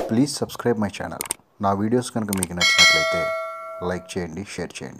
please subscribe my channel నా videos కనుక మీకు నచ్చినట్లయితే లైక్ చేయండి షేర్ చేయండి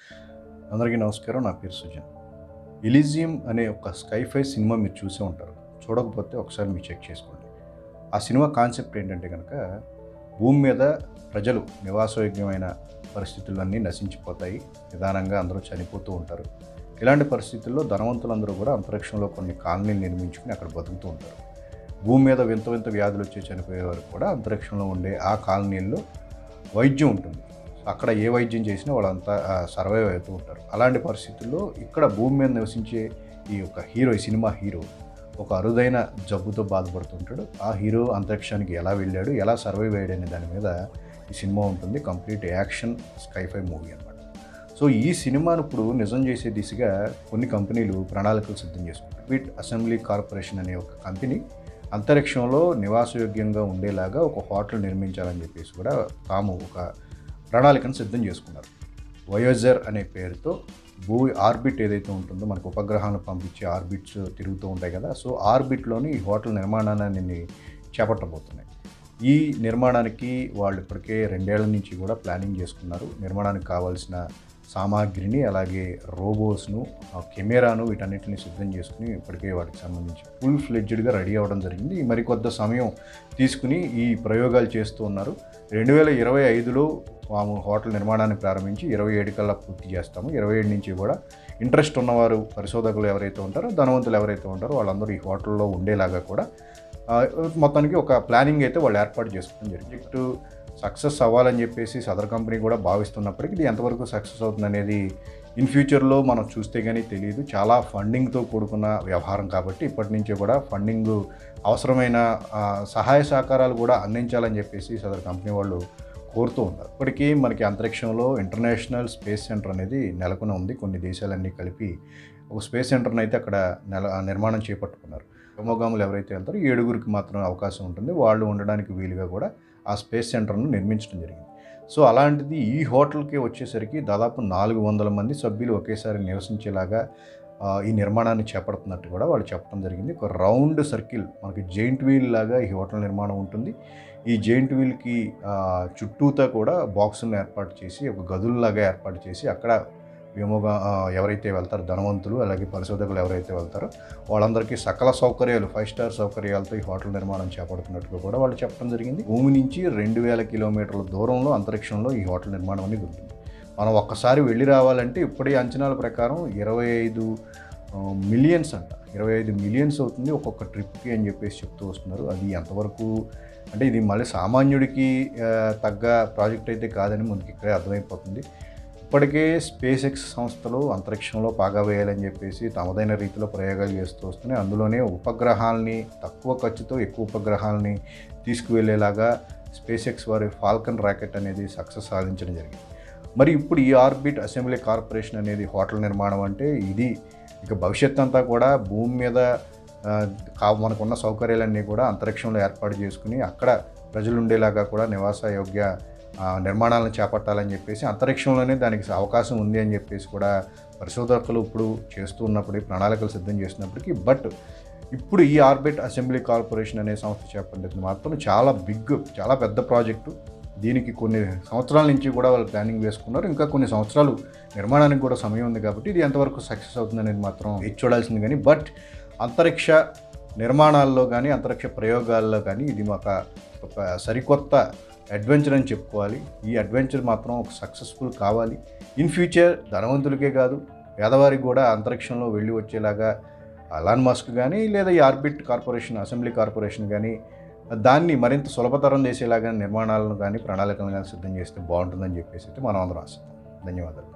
అందరికీ నమస్కారం నా పేరు సుజన్ ఇలిజియం అనే ఒక స్కైఫై సినిమా మీరు చూసే ఉంటారు చూడకపోతే ఒకసారి మీరు చెక్ చేసుకోండి ఆ సినిమా కాన్సెప్ట్ ఏంటంటే కనుక భూమి మీద ప్రజలు నివాసయోగ్యమైన పరిస్థితులన్నీ నశించిపోతాయి నిదానంగా అందరూ చనిపోతూ ఉంటారు ఇలాంటి పరిస్థితుల్లో ధనవంతులందరూ కూడా అంతరిక్షంలో కొన్ని కాలనీలు నిర్మించుకుని అక్కడ బతుకుతూ ఉంటారు భూమి మీద వింత వింత వ్యాధులు వచ్చి చనిపోయే వరకు కూడా అంతరిక్షంలో ఉండే ఆ కాలనీల్లో వైద్యం ఉంటుంది అక్కడ ఏ వైద్యం చేసినా వాళ్ళంతా సర్వైవ్ అవుతూ ఉంటారు అలాంటి పరిస్థితుల్లో ఇక్కడ భూమి మీద నివసించే ఈ యొక్క హీరో ఈ సినిమా హీరో ఒక అరుదైన జబ్బుతో బాధపడుతుంటాడు ఆ హీరో అంతరిక్షానికి ఎలా వెళ్ళాడు ఎలా సర్వైవ్ అయ్యాడు అనే దాని మీద ఈ సినిమా ఉంటుంది కంప్లీట్ యాక్షన్ స్కైఫై మూవీ అనమాట సో ఈ సినిమాను ఇప్పుడు నిజం చేసే దిశగా కొన్ని కంపెనీలు ప్రణాళికలు సిద్ధం చేసుకుంటారు వీట్ అసెంబ్లీ కార్పొరేషన్ అనే ఒక కంపెనీ అంతరిక్షంలో నివాసయోగ్యంగా ఉండేలాగా ఒక హోటల్ నిర్మించాలని చెప్పేసి కూడా తాము ఒక ప్రణాళికను సిద్ధం చేసుకున్నారు వయోజర్ అనే పేరుతో భూ ఆర్బిట్ ఏదైతే ఉంటుందో మనకు ఉపగ్రహాలను పంపించే ఆర్బిట్స్ తిరుగుతూ ఉంటాయి కదా సో ఆర్బిట్లోని ఈ హోటల్ నిర్మాణాన్ని చేపట్టబోతున్నాయి ఈ నిర్మాణానికి వాళ్ళు ఇప్పటికే రెండేళ్ల నుంచి కూడా ప్లానింగ్ చేసుకున్నారు నిర్మాణానికి కావాల్సిన సామాగ్రిని అలాగే రోబోస్ను ఆ కెమెరాను వీటన్నిటిని సిద్ధం చేసుకుని ఇప్పటికే వాటికి సంబంధించి ఫుల్ ఫ్లెడ్జ్డ్గా రెడీ అవ్వడం జరిగింది మరికొద్ది సమయం తీసుకుని ఈ ప్రయోగాలు చేస్తూ ఉన్నారు రెండు వేల ఇరవై ఐదులో మాము హోటల్ నిర్మాణాన్ని ప్రారంభించి ఇరవై ఏడు కల్లా పూర్తి చేస్తాము ఇరవై ఏడు నుంచి కూడా ఇంట్రెస్ట్ ఉన్నవారు పరిశోధకులు ఎవరైతే ఉంటారో ధనవంతులు ఎవరైతే ఉంటారో వాళ్ళందరూ ఈ హోటల్లో ఉండేలాగా కూడా ఆ, మొత్తానికి ఒక ప్లానింగ్ అయితే వాళ్ళు ఏర్పాటు చేసుకోవడం జరిగింది ప్రాజెక్టు సక్సెస్ అవ్వాలని చెప్పేసి సదర్ కంపెనీ కూడా భావిస్తున్నప్పటికీ ఇది ఎంతవరకు సక్సెస్ అవుతుంది అనేది ఇన్ ఫ్యూచర్లో మనం చూస్తే కానీ తెలియదు చాలా ఫండింగ్తో కూడుకున్న వ్యవహారం కాబట్టి ఇప్పటి నుంచే కూడా ఫండింగ్ అవసరమైన ఆ, సహాయ సహకారాలు కూడా అందించాలని చెప్పేసి సదర్ కంపెనీ వాళ్ళు కోరుతూ ఉన్నారు ఇప్పటికీ మనకి అంతరిక్షంలో ఇంటర్నేషనల్ స్పేస్ సెంటర్ అనేది నెలకొని ఉంది కొన్ని దేశాలన్నీ కలిపి ఒక స్పేస్ సెంటర్ని అయితే అక్కడ నెల నిర్మాణం చేపట్టుకున్నారు వ్యోమగాములు ఎవరైతే వెళ్తారో ఏడుగురికి మాత్రం అవకాశం ఉంటుంది వాళ్ళు ఉండడానికి వీలుగా కూడా ఆ స్పేస్ సెంటర్ను నిర్మించడం జరిగింది సో అలాంటిది ఈ హోటల్కి వచ్చేసరికి దాదాపు నాలుగు వందల మంది సభ్యులు ఒకేసారి నివసించేలాగా ఆ, ఈ నిర్మాణాన్ని చేపడుతున్నట్టు కూడా వాళ్ళు చెప్పడం జరిగింది ఒక రౌండ్ సర్కిల్ మనకి జైంట్ వీల్ లాగా ఈ హోటల్ నిర్మాణం ఉంటుంది ఈ జైంట్ వీల్కి ఆ, చుట్టూతా కూడా బాక్సులను ఏర్పాటు చేసి ఒక గదుల్లాగా ఏర్పాటు చేసి అక్కడ వ్యోమగా ఆ, ఎవరైతే వెళ్తారో ధనవంతులు అలాగే పరిశోధకులు ఎవరైతే వెళ్తారో వాళ్ళందరికీ సకల సౌకర్యాలు ఫైవ్ స్టార్ సౌకర్యాలతో ఈ హోటల్ నిర్మాణం చేపడుతున్నట్టుగా కూడా వాళ్ళు చెప్పడం జరిగింది భూమి నుంచి రెండు వేల కిలోమీటర్ల దూరంలో అంతరిక్షంలో ఈ హోటల్ నిర్మాణం అనేది ఉంటుంది మనం ఒక్కసారి వెళ్ళి రావాలంటే ఇప్పటి అంచనాల ప్రకారం ఇరవై ఐదు మిలియన్స్ అంట ఇరవై ఐదు మిలియన్స్ అవుతుంది ఒక్కొక్క ట్రిప్కి అని చెప్పేసి చెప్తూ వస్తున్నారు అది ఎంతవరకు అంటే ఇది మళ్ళీ సామాన్యుడికి ఆ, తగ్గ ప్రాజెక్ట్ అయితే కాదని మనకి ఇక్కడే అర్థమైపోతుంది ఇప్పటికే స్పేస్ ఎక్స్ సంస్థలు అంతరిక్షంలో పాగా వేయాలని చెప్పేసి తమదైన రీతిలో ప్రయోగాలు చేస్తూ వస్తున్నాయి అందులోనే ఉపగ్రహాలని తక్కువ ఖర్చుతో ఎక్కువ ఉపగ్రహాలని తీసుకువెళ్ళేలాగా స్పేస్ ఎక్స్ వారి ఫాల్కన్ రాకెట్ అనేది సక్సెస్ సాధించడం జరిగింది మరి ఇప్పుడు ఈ ఆర్బిట్ అసెంబ్లీ కార్పొరేషన్ అనేది హోటల్ నిర్మాణం అంటే ఇది ఇక భవిష్యత్ అంతా కూడా భూమి మీద ఆ, కా మనకున్న సౌకర్యాలన్నీ కూడా అంతరిక్షంలో ఏర్పాటు చేసుకుని అక్కడ ప్రజలు ఉండేలాగా కూడా నివాస యోగ్య ఆ, నిర్మాణాలను చేపట్టాలని చెప్పేసి అంతరిక్షంలోనే దానికి అవకాశం ఉంది అని చెప్పేసి కూడా పరిశోధకులు ఇప్పుడు చేస్తూ ఉన్నప్పుడు ప్రణాళికలు సిద్ధం చేసినప్పటికీ బట్ ఇప్పుడు ఈ ఆర్బిట్ అసెంబ్లీ కార్పొరేషన్ అనే సంస్థ చేపట్టింది మాత్రం చాలా బిగ్ చాలా పెద్ద ప్రాజెక్టు దీనికి కొన్ని సంవత్సరాల నుంచి కూడా వాళ్ళు ప్లానింగ్ వేసుకున్నారు ఇంకా కొన్ని సంవత్సరాలు నిర్మాణానికి కూడా సమయం ఉంది కాబట్టి ఇది ఎంతవరకు సక్సెస్ అవుతుంది అనేది మాత్రం వేచి చూడాల్సింది కానీ బట్ అంతరిక్ష నిర్మాణాల్లో కానీ అంతరిక్ష ప్రయోగాల్లో కానీ ఇది ఒక ఒక సరికొత్త అడ్వెంచర్ అని చెప్పుకోవాలి ఈ అడ్వెంచర్ మాత్రం ఒక సక్సెస్ఫుల్ కావాలి ఇన్ ఫ్యూచర్ ధనవంతులకే కాదు పేదవారికి కూడా అంతరిక్షంలో వెళ్ళి వచ్చేలాగా అలాన్ మస్క్ కానీ లేదా ఈ ఆర్బిట్ కార్పొరేషన్ అసెంబ్లీ కార్పొరేషన్ కానీ దాన్ని మరింత సులభతరం చేసేలాగా నిర్మాణాలను కానీ ప్రణాళికలను కానీ సిద్ధం చేస్తే బాగుంటుందని చెప్పేసి అయితే మనం అందరం ఆశిస్తాం ధన్యవాదాలు